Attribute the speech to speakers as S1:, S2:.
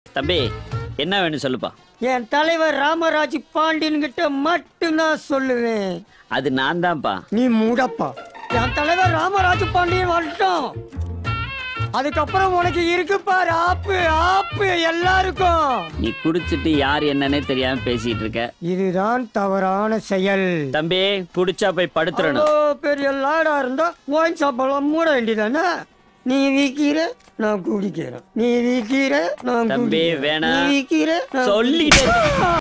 S1: தம்பி என்ன வேணும் சொல்லுப்பா
S2: என் தலைவர் ராமராஜ் பாண்டியன் கிட்ட மட்டும்தான் சொல்லுவேன்
S1: அது நான் தான்ப்பா
S2: நீ மூடப்பா என் தலைவர் ராமராஜ் பாண்டியன் வரட்டும் அதுக்கப்புறம் உனக்கு இருக்கு பாரு ஆப்பு ஆப்பு எல்லாருக்கும்
S1: நீ குடிச்சிட்டு யார் என்னன்னே தெரியாம பேசிட்டு இருக்க
S2: இதுதான் தவறான செயல்
S1: தம்பி குடிச்சா போய் படுத்துறணும்
S2: அவ்வளோ பெரிய லாடா இருந்தா ஒயின் ஷாப்பெல்லாம் மூட வேண்டியதானே நீ விக்கிற நான் குடிக்கிறேன் நீ விக்கிற நான்
S1: தம்பி,
S2: குடிக்கிறேன்.
S1: வேணாம்.
S2: நீ விக்கிற நான்
S1: சொல்லிட்டே
S2: குடிக்கிறேன்.